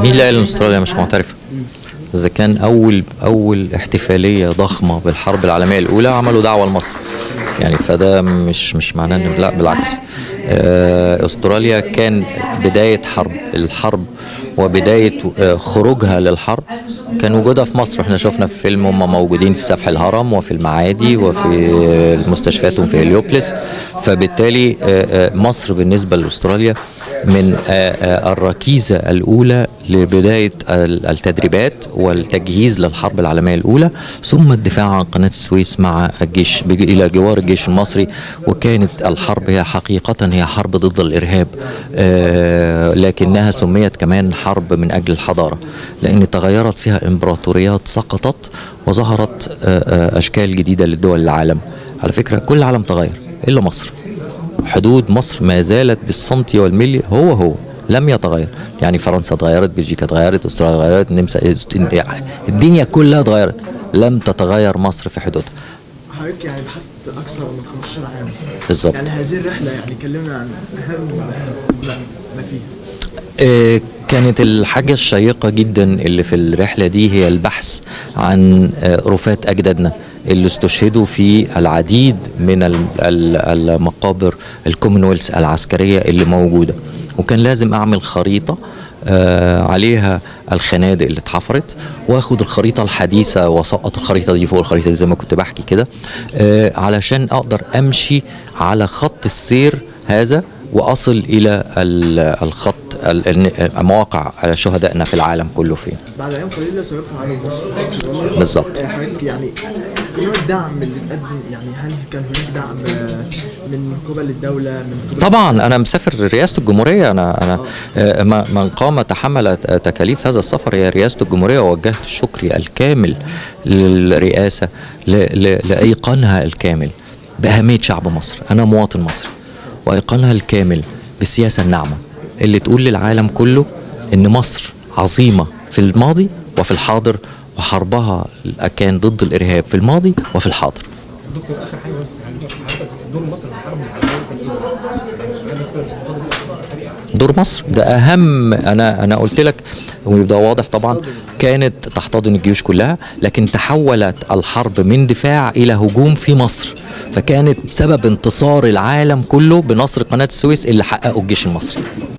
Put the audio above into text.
مين اللي قال ان استراليا مش معترفه؟ اذا كان اول اول احتفاليه ضخمه بالحرب العالميه الاولى عملوا دعوه لمصر يعني فده مش مش معناه ان لا بالعكس آه، استراليا كان بدايه حرب الحرب وبدايه آه، خروجها للحرب كان وجودها في مصر احنا شفنا في فيلم هم موجودين في سفح الهرم وفي المعادي وفي المستشفيات في هليوبلس فبالتالي آه، آه، مصر بالنسبه لاستراليا من آه، آه، الركيزه الاولى لبدايه ال- التدريبات والتجهيز للحرب العالميه الاولى ثم الدفاع عن قناه السويس مع الجيش بج- الى جوار الجيش المصري وكانت الحرب هي حقيقه هي حرب ضد الارهاب آه، لكنها سميت كمان حرب من اجل الحضاره لان تغيرت فيها امبراطوريات سقطت وظهرت آه، آه، اشكال جديده لدول العالم على فكره كل العالم تغير الا مصر حدود مصر ما زالت بالسنتي والملي هو هو لم يتغير يعني فرنسا اتغيرت بلجيكا اتغيرت استراليا اتغيرت النمسا الدنيا كلها اتغيرت لم تتغير مصر في حدودها حضرتك يعني بحثت اكثر من 15 عام بالظبط يعني هذه الرحله يعني كلمنا عن اهم ما ما فيها آه، كانت الحاجة الشيقة جدا اللي في الرحلة دي هي البحث عن آه، رفاة أجدادنا اللي استشهدوا في العديد من ال- ال- المقابر الكومنولث العسكرية اللي موجودة وكان لازم أعمل خريطة آه، عليها الخنادق اللي اتحفرت واخد الخريطه الحديثه واسقط الخريطه دي فوق الخريطه دي زي ما كنت بحكي كده آه، علشان اقدر امشي على خط السير هذا واصل الى ال- الخط ال- ال- مواقع شهدائنا في العالم كله فين بعد ايام قليله سيرفع على مصر بالظبط. آه، حضرتك يعني نوع الدعم اللي اتقدم يعني هل كان هناك دعم آه، من قبل الدوله من قبل طبعا انا مسافر رئاسه الجمهوريه انا انا آه، ما- من قام تحمل تكاليف هذا السفر هي رئاسه الجمهوريه ووجهت شكري الكامل للرئاسه ل- ل- لايقانها الكامل باهميه شعب مصر انا مواطن مصري وايقانها الكامل بالسياسه الناعمه اللي تقول للعالم كله ان مصر عظيمه في الماضي وفي الحاضر وحربها كان ضد الارهاب في الماضي وفي الحاضر دكتور اخر حاجه بس يعني حضرتك دور مصر في الحرب العالميه كان ايه بالظبط؟ يعني سؤال بالنسبه للاستفاده منه سريعا دور مصر ده اهم انا انا قلت لك وده واضح طبعا كانت تحتضن الجيوش كلها لكن تحولت الحرب من دفاع الى هجوم في مصر فكانت سبب انتصار العالم كله بنصر قناه السويس اللي حققه الجيش المصري